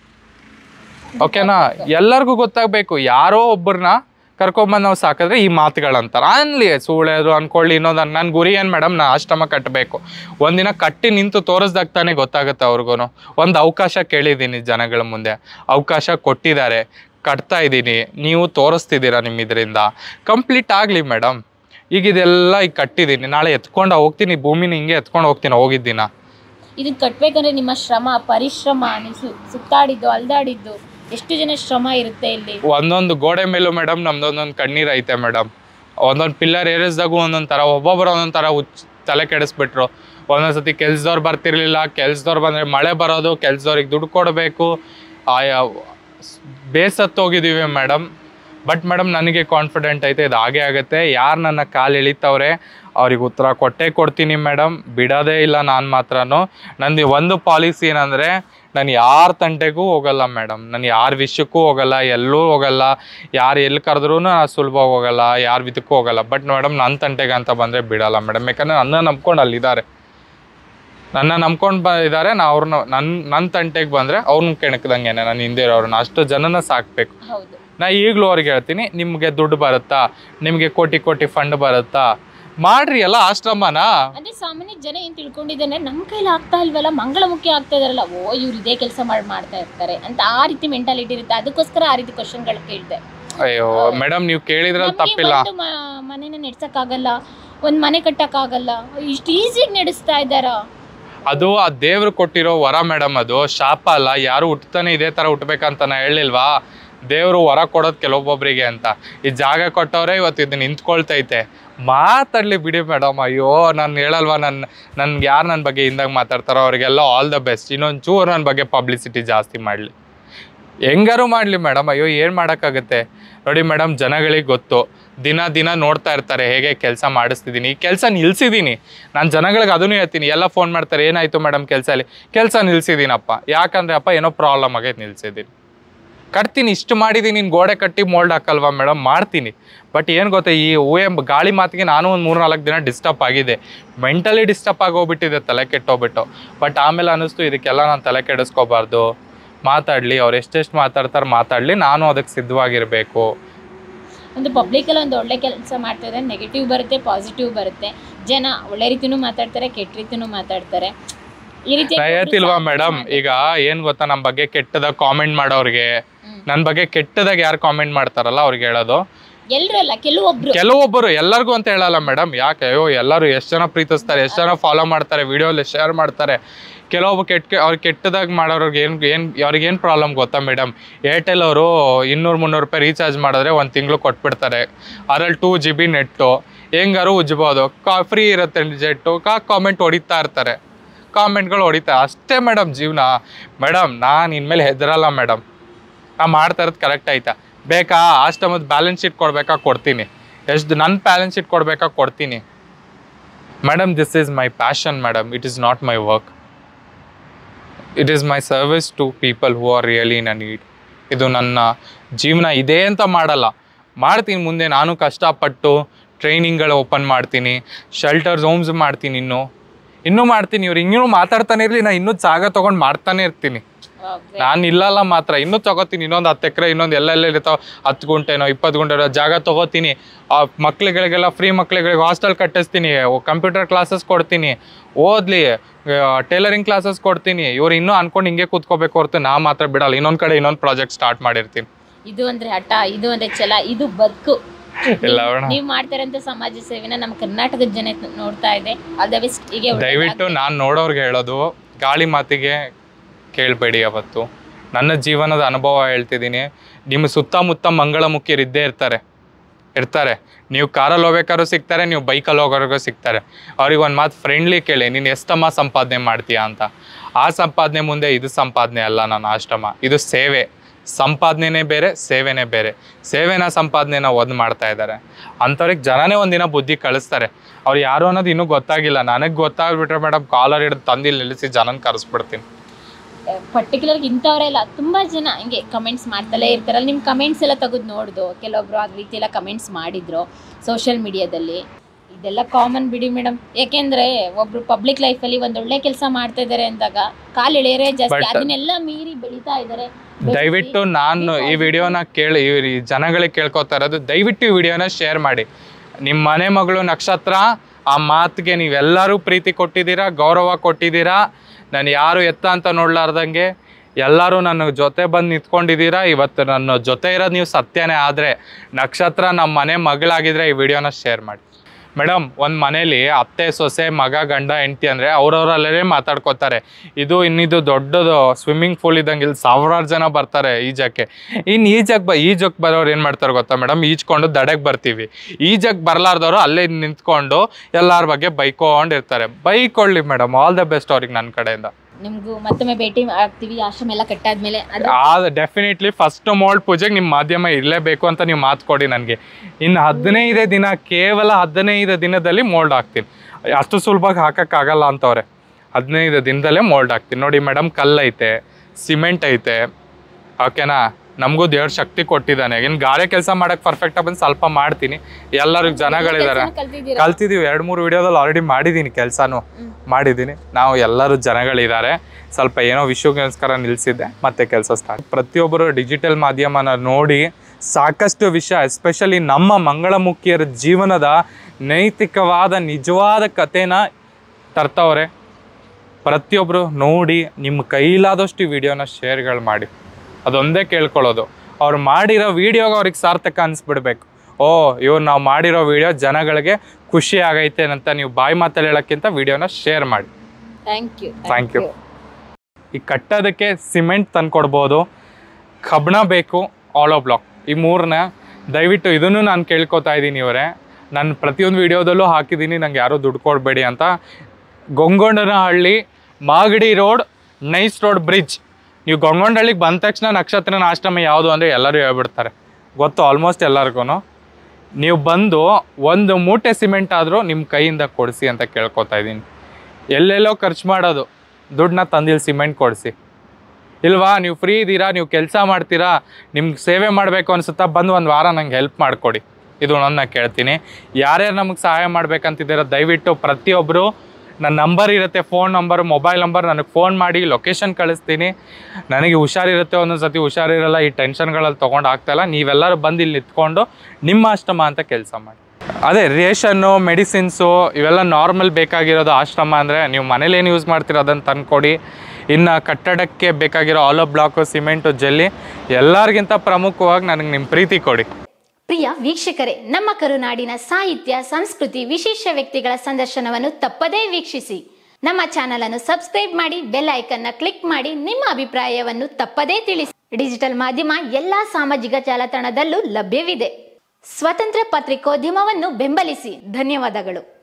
ಓಕೆನಾ ಎಲ್ಲರಿಗೂ ಗೊತ್ತಾಗಬೇಕು ಯಾರೋ ಒಬ್ಬರನ್ನ ಕರ್ಕೊಂಬಂದು ನಾವು ಸಾಕಿದ್ರೆ ಈ ಮಾತುಗಳಂತಾರೆ ಅನ್ಲಿ ಸೂಳೆದು ಅನ್ಕೊಳ್ಳಿ ಇನ್ನೊಂದು ನನ್ನ ಗುರಿ ಏನು ಮೇಡಮ್ ನಾ ಆಶ್ರಮ ಕಟ್ಟಬೇಕು ಒಂದಿನ ಕಟ್ಟಿ ನಿಂತು ತೋರಿಸ್ದಾಗ ತಾನೇ ಗೊತ್ತಾಗುತ್ತೆ ಅವ್ರಿಗೂ ಒಂದು ಅವಕಾಶ ಕೇಳಿದ್ದೀನಿ ಜನಗಳ ಮುಂದೆ ಅವಕಾಶ ಕೊಟ್ಟಿದ್ದಾರೆ ಕಟ್ತಾ ಇದ್ದೀನಿ ನೀವು ತೋರಿಸ್ತಿದ್ದೀರಾ ನಿಮ್ಮ ಇದರಿಂದ ಕಂಪ್ಲೀಟ್ ಆಗಲಿ ಮೇಡಮ್ ಈಗ ಇದೆಲ್ಲ ಈಗ ಕಟ್ಟಿದ್ದೀನಿ ನಾಳೆ ಎತ್ಕೊಂಡು ಹೋಗ್ತೀನಿ ಭೂಮಿನ ಹಿಂಗೆ ಎತ್ಕೊಂಡು ಹೋಗ್ತೀನಿ ಹೋಗಿದ್ದಿನ ಇದನ್ನ ಕಟ್ಬೇಕಂದ್ರೆ ನಿಮ್ಮ ಶ್ರಮ ಪರಿಶ್ರಮ ನೀವು ಸು ಸುತ್ತಾಡಿದ್ದು ಅಲ್ದಾಡಿದ್ದು ಎಷ್ಟು ಜನ ಶ್ರಮ ಇರುತ್ತೆ ಇಲ್ಲಿ ಒಂದೊಂದು ಗೋಡೆ ಮೇಲೂ ಮೇಡಮ್ ನಮ್ದೊಂದೊಂದು ಕಣ್ಣೀರು ಐತೆ ಮೇಡಮ್ ಒಂದೊಂದು ಪಿಲ್ಲರ್ ಏರಿಸ್ದಾಗೂ ಒಂದೊಂದು ಥರ ಒಬ್ಬೊಬ್ಬರು ಒಂದೊಂದು ಥರ ಹುಚ್ಚ ತಲೆ ಕೆಡಿಸ್ಬಿಟ್ರು ಒಂದೊಂದು ಸತಿ ಕೆಲ್ಸದವ್ರು ಬರ್ತಿರ್ಲಿಲ್ಲ ಕೆಲ್ಸದವ್ರು ಬಂದರೆ ಮಳೆ ಬರೋದು ಕೆಲ್ಸದವ್ರಿಗೆ ದುಡ್ಡು ಕೊಡಬೇಕು ಆಯಾ ಬೇಸತ್ತೋಗಿದ್ದೀವಿ ಮೇಡಮ್ ಬಟ್ ಮೇಡಮ್ ನನಗೆ ಕಾನ್ಫಿಡೆಂಟ್ ಐತೆ ಇದು ಹಾಗೆ ಆಗುತ್ತೆ ಯಾರು ನನ್ನ ಕಾಲು ಎಳಿತವ್ರೆ ಅವ್ರಿಗೆ ಉತ್ತರ ಕೊಟ್ಟೇ ಕೊಡ್ತೀನಿ ಮೇಡಮ್ ಬಿಡೋದೇ ಇಲ್ಲ ನಾನು ಮಾತ್ರನೂ ನಂದು ಒಂದು ಪಾಲಿಸಿ ಏನಂದರೆ ನಾನು ಯಾರ ತಂಟೆಗೂ ಹೋಗಲ್ಲ ಮೇಡಮ್ ನಾನು ಯಾರ ವಿಷಯಕ್ಕೂ ಹೋಗಲ್ಲ ಎಲ್ಲೂ ಹೋಗಲ್ಲ ಯಾರು ಎಲ್ಲಿ ಕರೆದ್ರೂ ನಾನು ಸುಲಭವಾಗಿ ಹೋಗಲ್ಲ ಯಾರ ವಿಧಕ್ಕೂ ಹೋಗಲ್ಲ ಬಟ್ ಮೇಡಮ್ ನನ್ನ ತಂಟೆಗೆ ಅಂತ ಬಂದರೆ ಬಿಡಲ್ಲ ಮೇಡಮ್ ಯಾಕಂದರೆ ನನ್ನ ನಂಬ್ಕೊಂಡು ಅಲ್ಲಿದ್ದಾರೆ ನನ್ನ ನಂಬ್ಕೊಂಡು ಬಂದಿದ್ದಾರೆ ನಾ ಅವ್ರನ್ನ ನನ್ನ ನನ್ನ ತಂಟೆಗೆ ಬಂದರೆ ಅವ್ರನ್ನ ಕೆಣಕ್ದಂಗೆ ನಾನು ಹಿಂದೆ ಇರೋರನ್ನ ಅಷ್ಟು ಜನನ ಸಾಕಬೇಕು ಹೌದು ನಾ ಈಗಲೂ ಅವ್ರಿಗೆ ಹೇಳ್ತೀನಿ ನಿಮಗೆ ದುಡ್ಡು ಬರುತ್ತಾ ನಿಮಗೆ ಕೋಟಿ ಕೋಟಿ ಫಂಡ್ ಬರುತ್ತಾ ಮಾಡ್ರಿ ಎಲ್ಲ ಆಶ್ರಮನ ಅಂದ್ರೆ ಸಾಮಾನ್ಯ ಜನ ಏನ್ ತಿಳ್ಕೊಂಡಿದ್ದಾನೆ ನಮ್ಮ ಕೈಲಿ ಆಗ್ತಾ ಇಲ್ವಲ್ಲ ಮಂಗಳಮುಖಿ ಆಗ್ತಾ ಇದಾರಲ್ಲ ಓ ಇವ್ರು ಇದೇ ಕೆಲಸ ಮಾಡಿ ಮಾಡ್ತಾ ಇರ್ತಾರೆ ಅಂತ ಆ ರೀತಿ ಮೆಂಟಾಲಿಟಿ ಇರುತ್ತೆ ಅದಕ್ಕೋಸ್ಕರ ಆ ರೀತಿ ಕ್ವಶನ್ಗಳು ಕೇಳಿದೆ ಅಯ್ಯೋ ಮೇಡಮ್ ನೀವು ಕೇಳಿದ್ರಲ್ಲಿ ತಪ್ಪಿಲ್ಲ ಒಂದು ಮ- ಮನೆನ ನೆಡ್ಸಕ್ಕಾಗಲ್ಲ ಒಂದ್ ಮನೆ ಕಟ್ಟಕ್ಕಾಗಲ್ಲ ಇಷ್ಟು ಈಸಿಯಾಗಿ ನಡೆಸ್ತಾ ಇದ್ದಾರ ಅದು ಆ ದೇವ್ರು ಕೊಟ್ಟಿರೋ ವರ ಮೇಡಮ್ ಅದು ಶಾಪ ಅಲ್ಲ ಯಾರು ಹುಟ್ಟತಾನೆ ಇದೇ ಥರ ಹುಟ್ಬೇಕಂತ ನಾ ಹೇಳಿಲ್ವಾ ದೇವರು ವರ ಕೊಡೋದು ಕೆಲವೊಬ್ಬೊಬ್ರಿಗೆ ಅಂತ ಈ ಜಾಗ ಕೊಟ್ಟವ್ರೆ ಇವತ್ತು ಇದು ನಿಂತ್ಕೊಳ್ತೈತೆ ಮಾತಾಡ್ಲಿ ಬಿಡಿ ಮೇಡಮ್ ಅಯ್ಯೋ ನಾನು ಹೇಳಲ್ವಾ ನನ್ನ ನನ್ಗೆ ಯಾರು ನನ್ನ ಬಗ್ಗೆ ಹಿಂದಾಗ ಮಾತಾಡ್ತಾರೋ ಅವ್ರಿಗೆಲ್ಲ ಆಲ್ ದ ಬೆಸ್ಟ್ ಇನ್ನೊಂದು ಚೂರು ನನ್ನ ಬಗ್ಗೆ ಪಬ್ಲಿಸಿಟಿ ಜಾಸ್ತಿ ಮಾಡಲಿ ಹೆಂಗಾರು ಮಾಡಲಿ ಮೇಡಮ್ ಅಯ್ಯೋ ಏನು ಮಾಡೋಕ್ಕಾಗುತ್ತೆ ನೋಡಿ ಮೇಡಮ್ ಜನಗಳಿಗೆ ಗೊತ್ತು ದಿನ ದಿನ ನೋಡ್ತಾ ಇರ್ತಾರೆ ಹೇಗೆ ಕೆಲಸ ಮಾಡಿಸ್ತಿದ್ದೀನಿ ಈ ಕೆಲಸ ನಿಲ್ಸಿದ್ದೀನಿ ನಾನು ಜನಗಳಿಗೆ ಅದನ್ನು ಹೇಳ್ತೀನಿ ಎಲ್ಲ ಫೋನ್ ಮಾಡ್ತಾರೆ ಏನಾಯಿತು ಮೇಡಮ್ ಕೆಲಸ ಅಲ್ಲಿ ಕೆಲಸ ನಿಲ್ಸಿದ್ದೀನಪ್ಪ ಯಾಕಂದರೆ ಅಪ್ಪ ಏನೋ ಪ್ರಾಬ್ಲಮ್ ಆಗೈತೆ ನಿಲ್ಸಿದ್ದೀನಿ ಕಟ್ತೀನಿ ಇಷ್ಟು ಮಾಡಿದ್ದೀನಿ ನೀನು ಗೋಡೆ ಕಟ್ಟಿ ಮೋಲ್ಡ್ ಹಾಕಲ್ವಾ ಮೇಡಮ್ ಮಾಡ್ತೀನಿ ಬಟ್ ಏನು ಗೊತ್ತಾ ಈ ಹೂವೆ ಗಾಳಿ ಮಾತಿಗೆ ನಾನು ಒಂದು ಮೂರು ನಾಲ್ಕು ದಿನ ಡಿಸ್ಟರ್ಬ್ ಆಗಿದೆ ಮೆಂಟಲಿ ಡಿಸ್ಟರ್ಬ್ ಆಗೋಗ್ಬಿಟ್ಟಿದೆ ತಲೆ ಕೆಟ್ಟೋಗ್ಬಿಟ್ಟು ಬಟ್ ಆಮೇಲೆ ಅನ್ನಿಸ್ತು ಇದಕ್ಕೆಲ್ಲ ನಾನು ತಲೆ ಕೆಡಿಸ್ಕೋಬಾರ್ದು ಮಾತಾಡಲಿ ಅವ್ರು ಎಷ್ಟೆಷ್ಟು ಮಾತಾಡ್ತಾರೆ ಮಾತಾಡಲಿ ನಾನು ಅದಕ್ಕೆ ಸಿದ್ಧವಾಗಿರಬೇಕು ಒಂದು ಪಬ್ಲಿಕ್ ಅಲ್ಲಿ ಒಂದು ಒಳ್ಳೆ ಕೆಲಸ ಮಾಡ್ತಾ ಇದ್ದಾರೆ ನೆಗೆಟಿವ್ ಬರುತ್ತೆ ಪಾಸಿಟಿವ್ ಬರುತ್ತೆ ಜನ ಒಳ್ಳೆ ರೀತಿನೂ ಮಾತಾಡ್ತಾರೆ ಕೆಟ್ಟ ರೀತಿನೂ ಮಾತಾಡ್ತಾರೆ ಈ ರೀತಿ ನಾ ಹೇಳ್ತಿಲ್ವಾ ಮೇಡಮ್ ಈಗ ಏನು ಗೊತ್ತಾ ನಮ್ಮ ಬಗ್ಗೆ ಕೆಟ್ಟದಾಗ ಕಾಮೆಂಟ್ ಮಾಡೋರಿಗೆ ಹ್ಮ್. ನನ್ನ ಬಗ್ಗೆ ಕೆಟ್ಟದಾಗ ಯಾರು ಕಾಮೆಂಟ್ ಮಾಡ್ತಾರಲ್ಲ ಅವ್ರಿಗೆ ಹೇಳೋದು ಎಲ್ರು ಅಲ್ಲ ಕೆಲವೊಬ್ರು ಕೆಲವೊಬ್ಬರು ಎಲ್ಲರಿಗೂ ಅಂತ ಹೇಳಲ್ಲ ಮೇಡಮ್ ಯಾಕೆ ಅಯ್ಯೋ ಎಲ್ಲರೂ ಎಷ್ಟು ಜನ ಪ್ರೀತಿಸ್ತಾರೆ ಎಷ್ಟು ಜನ ಫಾಲೋ ಮಾಡ್ತಾರೆ ವಿಡಿಯೋಲಿ ಶೇರ್ ಮಾಡ್ತಾರೆ ಕೆಲವೊಬ್ಬ ಕೆಟ್ಟ ಅವ್ರು ಕೆಟ್ಟದಾಗ ಮಾಡೋರಿಗೆ ಏನು ಏನು ಅವ್ರಿಗೆ ಏನು ಪ್ರಾಬ್ಲಮ್ ಗೊತ್ತಾ ಮೇಡಮ್ ಏರ್ಟೆಲ್ ಅವರು ಇನ್ನೂರು ಮುನ್ನೂರು ರೂಪಾಯಿ ರೀಚಾರ್ಜ್ ಮಾಡಿದ್ರೆ ಒಂದು ತಿಂಗಳು ಕೊಟ್ಬಿಡ್ತಾರೆ ಅದ್ರಲ್ಲಿ ಟೂ ಜಿ ಬಿ ನೆಟ್ಟು ಹೆಂಗಾರು ಉಜ್ಬೋದು ಕಾ ಫ್ರೀ ಇರುತ್ತೆ ಜೆಟ್ಟು ಕಾ ಕಾಮೆಂಟ್ ಹೊಡಿತಾ ಇರ್ತಾರೆ ಕಾಮೆಂಟ್ಗಳು ಹೊಡಿತಾರೆ ಅಷ್ಟೇ ಮೇಡಮ್ ಜೀವನ ಮೇಡಮ್ ನಾನು ಇನ್ಮೇಲೆ ಹೆದರಲ್ಲ ಮೇಡಮ್ ನಾ ಮಾಡ್ತಾ ಇರೋದು ಕರೆಕ್ಟ್ ಆಯ್ತಾ ಬೇಕಾ ಆಶ್ರಮದ ಬ್ಯಾಲೆನ್ಸ್ ಶೀಟ್ ಕೊಡ್ಬೇಕಾ ಕೊಡ್ತೀನಿ ಎಷ್ಟು ನನ್ನ ಬ್ಯಾಲೆನ್ಸ್ ಶೀಟ್ ಕೊಡ್ಬೇಕಾ ಕೊಡ್ತೀನಿ madam this is my passion madam it is not my work it is my service to people who are really in a need ಇದು ನನ್ನ ಜೀವನ ಇದೆ ಅಂತ ಮಾಡಲ್ಲ ಮಾಡ್ತೀನಿ ಮುಂದೆ ನಾನು ಕಷ್ಟಪಟ್ಟು ಟ್ರೈನಿಂಗ್ಗಳು ಓಪನ್ ಮಾಡ್ತೀನಿ ಶೆಲ್ಟರ್ಸ್ ಹೋಮ್ಸ್ ಮಾಡ್ತೀನಿ ಇನ್ನು ಇನ್ನೂ ಮಾಡ್ತೀನಿ ಇವ್ರು ಇನ್ನೂ ಮಾತಾಡ್ತಾನೆ ಇರಲಿ ನಾನು ಇನ್ನೂ ಜಾಗ ತೊಗೊಂಡು ಮಾಡ್ತಾನೆ ಇರ್ತೀನಿ ನಾನು ಇಲ್ಲಲ್ಲ ಮಾತ್ರ ಇನ್ನೂ ತಗೋತೀನಿ ಇನ್ನೊಂದು ಹತ್ತು ಎಕರೆ ಇನ್ನೊಂದು ಎಲ್ಲೆಲ್ಲ ಇರ್ತಾವೆ ಹತ್ತು ಗುಂಟೆನೋ ಇಪ್ಪತ್ತು ಗುಂಟೆನೋ ಜಾಗ ತಗೋತೀನಿ ಆ ಮಕ್ಳುಗಳಿಗೆಲ್ಲ ಫ್ರೀ ಮಕ್ಳುಗಳಿಗೆ ಹಾಸ್ಟೆಲ್ ಕಟ್ಟಿಸ್ತೀನಿ ಕಂಪ್ಯೂಟರ್ ಕ್ಲಾಸಸ್ ಕೊಡ್ತೀನಿ ಓದಲಿ ಟೈಲರಿಂಗ್ ಕ್ಲಾಸಸ್ ಕೊಡ್ತೀನಿ ಇವ್ರು ಇನ್ನೂ ಅನ್ಕೊಂಡು ಹಿಂಗೆ ಕೂತ್ಕೋಬೇಕು ಹೊರತು ನಾ ಮಾತ್ರ ಬಿಡಲ್ಲ ಇನ್ನೊಂದು ಕಡೆ ಇನ್ನೊಂದು ಪ್ರಾಜೆಕ್ಟ್ ಸ್ಟಾರ್ಟ್ ಮಾಡಿರ್ತೀನಿ ಇದು ಅಂದ್ರೆ ಹಠ ಇದು ಅಂದ್ರೆ ಛಲ ಇದು ಬದುಕು ಇಲ್ಲ ಅಣ್ಣ. ನೀವು ಮಾಡ್ತಾರಂತ ಸಮಾಜ ಸೇವೆನ ನಮ್ಮ ಕರ್ನಾಟಕದ ಜನ ನೋಡ್ತಾ ಇದೆ ಆಲ್ ದ ಬೆಸ್ಟ್ ಹೀಗೆ ದಯವಿಟ್ಟು ನಾನು ನೋಡೋರ್ಗೆ ಹೇಳೋದು ಗಾಳಿ ಮಾತಿಗೆ ಕೇಳಬೇಡಿ ಅವತ್ತು ನನ್ನ ಜೀವನದ ಅನುಭವ ಹೇಳ್ತಿದ್ದೀನಿ ನಿಮ್ಮ ಸುತ್ತಮುತ್ತ ಮಂಗಳಮುಖಿಯರು ಇದ್ದೇ ಇರ್ತಾರೆ ಇರ್ತಾರೆ ನೀವು ಕಾರಲ್ಲಿ ಹೋಗ್ಬೇಕಾದ್ರೂ ಸಿಗ್ತಾರೆ ನೀವು ಬೈಕಲ್ಲಿ ಹೋಗೋರಿಗೂ ಸಿಗ್ತಾರೆ ಅವ್ರಿಗೆ ಒಂದು ಮಾತು ಫ್ರೆಂಡ್ಲಿ ಕೇಳಿ ನೀನು ಎಷ್ಟಮ್ಮ ಸಂಪಾದನೆ ಮಾಡ್ತೀಯಾ ಅಂತ ಆ ಸಂಪಾದನೆ ಮುಂದೆ ಇದು ಸಂಪಾದನೆ ಅಲ್ಲ ನನ್ನ ಆಶ್ರಮ ಇದು ಸೇವೆ ಸಂಪಾದನೆನೇ ಬೇರೆ ಸೇವೆನೇ ಬೇರೆ ಸೇವೆನ ಸಂಪಾದನೆನ ಒಂದು ಮಾಡ್ತಾ ಇದ್ದಾರೆ ಅಂಥವ್ರಿಗೆ ಜನನೇ ಒಂದಿನ ಬುದ್ಧಿ ಕಳಿಸ್ತಾರೆ ಅವ್ರು ಯಾರು ಅನ್ನೋದು ಇನ್ನೂ ಗೊತ್ತಾಗಿಲ್ಲ ನನಗೆ ಗೊತ್ತಾಗ್ಬಿಟ್ರೆ ಮೇಡಮ್ ಕಾಲರ್ ಹಿಡಿದು ತಂದಿಲ್ಲಿ ನಿಲ್ಲಿಸಿ ಜನನ ಕರೆಸ್ಬಿಡ್ತೀನಿ ಪರ್ಟಿಕ್ಯುಲರ್ ಇಂಥವರೆಲ್ಲ ತುಂಬಾ ಜನ ಹಿಂಗೆ ಕಮೆಂಟ್ಸ್ ಮಾಡ್ತಲೇ ಇರ್ತಾರಲ್ಲ ನಿಮ್ಮ ಕಮೆಂಟ್ಸ್ ಎಲ್ಲ ತೆಗೆದು ನೋಡ್ದು ಕೆಲವೊಬ್ರು ಆ ರೀತಿ ಎಲ್ಲ ಕಮೆಂಟ್ಸ್ ಮಾಡಿದ್ರು ಸೋಷಿಯಲ್ ಮೀಡಿಯಾದಲ್ಲಿ ಇದೆಲ್ಲ ಕಾಮನ್ ಬಿಡಿ ಮೇಡಮ್ ಯಾಕೆಂದ್ರೆ ಒಬ್ರು ಪಬ್ಲಿಕ್ ಲೈಫಲ್ಲಿ ಒಂದು ಒಳ್ಳೆ ಕೆಲಸ ಮಾಡ್ತಾ ಇದ್ದಾರೆ ಅಂದಾಗ ಕಾಲು ಎಳೆಯರೇ ಜಾಸ್ತಿ But- ಅದನ್ನೆಲ್ಲ ಮೀರಿ ಬೆಳೀತಾ ಇದ್ದಾರೆ ದಯವಿಟ್ಟು ನಾನು ಈ ವಿಡಿಯೋನ ಕೇಳಿ ಈ ಜನಗಳಿಗೆ ಕೇಳ್ಕೊತಾ ಇರೋದು ದಯವಿಟ್ಟು ಈ ವಿಡಿಯೋನ ಶೇರ್ ಮಾಡಿ ನಿಮ್ಮ ಮನೆ ಮಗಳು ನಕ್ಷತ್ರ ಆ ಮಾತಿಗೆ ನೀವೆಲ್ಲರೂ ಪ್ರೀತಿ ಕೊಟ್ಟಿದ್ದೀರಾ ಗೌರವ ಕೊಟ್ಟಿದ್ದೀರಾ ನಾನು ಯಾರು ಎತ್ತ ಅಂತ ನೋಡ್ಲಾರ್ದಂಗೆ ಎಲ್ಲರೂ ನನ್ನ ಜೊತೆ ಬಂದು ನಿಂತ್ಕೊಂಡಿದ್ದೀರಾ ಇವತ್ತು ನನ್ನ ಜೊತೆ ಇರೋದು ನೀವು ಸತ್ಯನೇ ಆದರೆ ನಕ್ಷತ್ರ ನಮ್ಮ ಮನೆ ಮಗಳಾಗಿದ್ರೆ ಈ ವಿಡಿಯೋನ ಶೇರ್ ಮಾಡಿ ಮೇಡಮ್ ಒಂದು ಮನೇಲಿ ಅತ್ತೆ ಸೊಸೆ ಮಗ ಗಂಡ ಹೆಂಡತಿ ಅಂದರೆ ಅವ್ರವ್ರಲ್ಲೇ ಮಾತಾಡ್ಕೋತಾರೆ ಇದು ಇನ್ನಿದು ದೊಡ್ಡದು ಸ್ವಿಮ್ಮಿಂಗ್ ಪೂಲ್ ಇದ್ದಂಗೆ ಇಲ್ಲಿ ಸಾವಿರಾರು ಜನ ಬರ್ತಾರೆ ಈಜಕ್ಕೆ ಇನ್ನು ಈಜಕ್ಕೆ ಬ ಈಜಕ್ಕೆ ಬರೋರು ಏನು ಮಾಡ್ತಾರೆ ಗೊತ್ತಾ ಮೇಡಮ್ ಈಜ್ಕೊಂಡು ದಡಕ್ಕೆ ಬರ್ತೀವಿ ಈಜಕ್ಕೆ ಬರಲಾರ್ದವರು ಅಲ್ಲೇ ನಿಂತ್ಕೊಂಡು ಎಲ್ಲರ ಬಗ್ಗೆ ಬೈಕೊಂಡಿರ್ತಾರೆ ಬೈಕೊಳ್ಳಿ ಮೇಡಮ್ ಆಲ್ ದ ಬೆಸ್ಟ್ ಅವ್ರಿಗೆ ನನ್ನ ಕಡೆಯಿಂದ ನಿಮಗೂ ಮತ್ತೊಮ್ಮೆ ಭೇಟಿ ಆಗ್ತೀವಿ ಆಶ್ರಮ ಎಲ್ಲ ಕಟ್ಟಾದ್ಮೇಲೆ ಅದು ಆ ಡೆಫಿನೆಟ್ಲಿ ಫಸ್ಟ್ ಮೋಲ್ಡ್ ಪೂಜೆಗೆ ನಿಮ್ಮ ಮಾಧ್ಯಮ ಇರಲೇಬೇಕು ಅಂತ ನೀವು ಮಾತು ಕೊಡಿ ನನಗೆ ಇನ್ನು ಹದಿನೈದೇ ದಿನ ಕೇವಲ ಹದಿನೈದು ದಿನದಲ್ಲಿ ಮೋಲ್ಡ್ ಹಾಕ್ತೀನಿ ಅಷ್ಟು ಸುಲಭವಾಗಿ ಹಾಕೋಕ್ಕಾಗಲ್ಲ ಅಂತವ್ರೆ ಹದಿನೈದು ದಿನದಲ್ಲೇ ಮೋಲ್ಡ್ ಹಾಕ್ತೀನಿ ನೋಡಿ ಮೇಡಮ್ ಕಲ್ಲೈತೆ ಸಿಮೆಂಟ್ ಐತೆ ಓಕೆನಾ ನಮಗೂ ದೇವ್ರ ಶಕ್ತಿ ಕೊಟ್ಟಿದ್ದಾನೆ ಇನ್ನು ಗಾರೆ ಕೆಲಸ ಮಾಡಕ್ಕೆ ಪರ್ಫೆಕ್ಟಾಗಿ ಬಂದು ಸ್ವಲ್ಪ ಮಾಡ್ತೀನಿ ಎಲ್ಲರಿಗೂ ಜನಗಳಿದ್ದಾರೆ ಕೆಲ್ಸನೂ ಕಲ್ತಿದ್ದೀರಾ ಕಲ್ತಿದ್ದೀವಿ ಎರಡು ಮೂರು ವಿಡಿಯೋದಲ್ಲಿ ಆಲ್ರೆಡಿ ಮಾಡಿದ್ದೀನಿ ಕೆಲಸನೂ ಮಾಡಿದ್ದೀನಿ ನಾವು ಎಲ್ಲರೂ ಜನಗಳಿದ್ದಾರೆ ಸ್ವಲ್ಪ ಏನೋ ವಿಷಯಕ್ಕೋಸ್ಕರ ನಿಲ್ಲಿಸಿದ್ದೆ ಮತ್ತೆ ಕೆಲಸ ಸ್ಟಾರ್ಟ್ ಪ್ರತಿಯೊಬ್ಬರು ಡಿಜಿಟಲ್ ಮಾಧ್ಯಮನ ನೋಡಿ ಸಾಕಷ್ಟು ವಿಷಯ ಎಸ್ಪೆಷಲಿ ನಮ್ಮ ಮಂಗಳಮುಖಿಯರ ಜೀವನದ ನೈತಿಕವಾದ ನಿಜವಾದ ಕಥೆನ ತರ್ತವ್ರೆ ಪ್ರತಿಯೊಬ್ಬರು ನೋಡಿ ನಿಮ್ಮ ಕೈಲಾದಷ್ಟು ವಿಡಿಯೋನ ಶೇರ್ಗಳು ಮಾಡಿ ಅದೊಂದೇ ಕೇಳ್ಕೊಳ್ಳೋದು ಅವ್ರು ಮಾಡಿರೋ ವಿಡಿಯೋಗೆ ಅವ್ರಿಗೆ ಸಾರ್ಥಕ ಅನಿಸ್ಬಿಡ್ಬೇಕು ಓ ಇವ್ರು ನಾವು ಮಾಡಿರೋ ವಿಡಿಯೋ ಜನಗಳಿಗೆ ಖುಷಿ ಆಗೈತೆ ಅಂತ ನೀವು ಬಾಯಿ ಮಾತಲ್ಲಿ ಹೇಳೋಕ್ಕಿಂತ ವಿಡಿಯೋನ ಶೇರ್ ಮಾಡಿ ಥ್ಯಾಂಕ್ ಯು Thank you. ಈ ಕಟ್ಟೋದಕ್ಕೆ ಸಿಮೆಂಟ್ ತಂದ್ಕೊಡ್ಬೋದು ಕಬ್ಬಣ ಬೇಕು ಆಲೋ ಬ್ಲಾಕ್ ಈ ಮೂರನ್ನ ದಯವಿಟ್ಟು ಇದನ್ನು ನಾನು ಕೇಳ್ಕೊತಾ ಇದ್ದೀನಿ ಇವರೇ ನಾನು ಪ್ರತಿಯೊಂದು ವಿಡಿಯೋದಲ್ಲೂ ಹಾಕಿದ್ದೀನಿ ನಂಗೆ ಯಾರೂ ದುಡ್ಡು ಕೊಡಬೇಡಿ ಅಂತ Gongondanahalli Magadi road NICE road bridge ನೀವು ಗೊಂಗೊಂಡಹಳ್ಳಿಗೆ ಬಂದ ತಕ್ಷಣ ನಕ್ಷತ್ರನ ಆಶ್ರಮ ಯಾವುದು ಅಂದರೆ ಎಲ್ಲರೂ ಹೇಳ್ಬಿಡ್ತಾರೆ ಗೊತ್ತು ಆಲ್ಮೋಸ್ಟ್ ಎಲ್ಲರಿಗೂ ನೀವು ಬಂದು ಒಂದು ಮೂಟೆ ಸಿಮೆಂಟ್ ಆದರೂ ನಿಮ್ಮ ಕೈಯಿಂದ ಕೊಡಿಸಿ ಅಂತ ಕೇಳ್ಕೊತಾ ಇದ್ದೀನಿ ಎಲ್ಲೆಲ್ಲೋ ಖರ್ಚು ಮಾಡೋದು ದುಡ್ಡನ್ನ ತಂದಿಲ್ಲಿ ಸಿಮೆಂಟ್ ಕೊಡಿಸಿ ಇಲ್ವಾ ನೀವು ಫ್ರೀ ಇದ್ದೀರಾ ನೀವು ಕೆಲಸ ಮಾಡ್ತೀರಾ ನಿಮ್ಗೆ ಸೇವೆ ಮಾಡಬೇಕು ಅನ್ಸುತ್ತಾ ಬಂದು ಒಂದು ವಾರ ನಂಗೆ ಹೆಲ್ಪ್ ಮಾಡಿಕೊಡಿ ಇದು ನನ್ನ ಕೇಳ್ತೀನಿ ಯಾರ್ಯಾರು ನಮಗೆ ಸಹಾಯ ಮಾಡ್ಬೇಕಂತಿದ್ದೀರಾ ದಯವಿಟ್ಟು ಪ್ರತಿಯೊಬ್ಬರು ನನ್ನ ನಂಬರ್ ಇರುತ್ತೆ ಫೋನ್ ನಂಬರ್ ಮೊಬೈಲ್ ನಂಬರ್ ನನಗೆ ಫೋನ್ ಮಾಡಿ ಲೊಕೇಶನ್ ಕಳಿಸ್ತೀನಿ ನನಗೆ ಹುಷಾರಿರುತ್ತೆ ಒಂದೊಂದು ಸತಿ ಹುಷಾರಿರಲ್ಲ ಈ ಟೆನ್ಷನ್ಗಳಲ್ಲಿ ತೊಗೊಂಡು ಆಗ್ತಾಯಿಲ್ಲ ನೀವೆಲ್ಲರೂ ಬಂದು ಇಲ್ಲಿ ನಿಂತ್ಕೊಂಡು ನಿಮ್ಮ ಆಶ್ರಮ ಅಂತ ಕೆಲಸ ಮಾಡಿ ಅದೇ ರೇಷನ್ನು ಮೆಡಿಸಿನ್ಸು ಇವೆಲ್ಲ ನಾರ್ಮಲ್ ಬೇಕಾಗಿರೋದು ಆಶ್ರಮ ಅಂದರೆ ನೀವು ಮನೇಲಿ ಏನು ಯೂಸ್ ಮಾಡ್ತೀರೋ ಅದನ್ನು ತಂದ್ಕೊಡಿ ಇನ್ನು ಕಟ್ಟಡಕ್ಕೆ ಬೇಕಾಗಿರೋ ಆಲೋ ಬ್ಲಾಕು ಸಿಮೆಂಟು ಜಲ್ಲಿ ಎಲ್ಲರಿಗಿಂತ ಪ್ರಮುಖವಾಗಿ ನನಗೆ ನಿಮ್ಮ ಪ್ರೀತಿ ಕೊಡಿ ಪ್ರಿಯ ವೀಕ್ಷಕರೇ ನಮ್ಮ ಕರುನಾಡಿನ ಸಾಹಿತ್ಯ ಸಂಸ್ಕೃತಿ ವಿಶೇಷ ವ್ಯಕ್ತಿಗಳ ಸಂದರ್ಶನವನ್ನು ತಪ್ಪದೇ ವೀಕ್ಷಿಸಿ ನಮ್ಮ ಚಾನೆಲ್ ಅನ್ನು ಸಬ್ಸ್ಕ್ರೈಬ್ ಮಾಡಿ ಬೆಲ್ ಐಕನ್ನ ಕ್ಲಿಕ್ ಮಾಡಿ ನಿಮ್ಮ ಅಭಿಪ್ರಾಯವನ್ನು ತಪ್ಪದೇ ತಿಳಿಸಿ ಡಿಜಿಟಲ್ ಮಾಧ್ಯಮ ಎಲ್ಲಾ ಸಾಮಾಜಿಕ ಜಾಲತಾಣದಲ್ಲೂ ಲಭ್ಯವಿದೆ ಸ್ವತಂತ್ರ ಪತ್ರಿಕೋದ್ಯಮವನ್ನು ಬೆಂಬಲಿಸಿ ಧನ್ಯವಾದಗಳು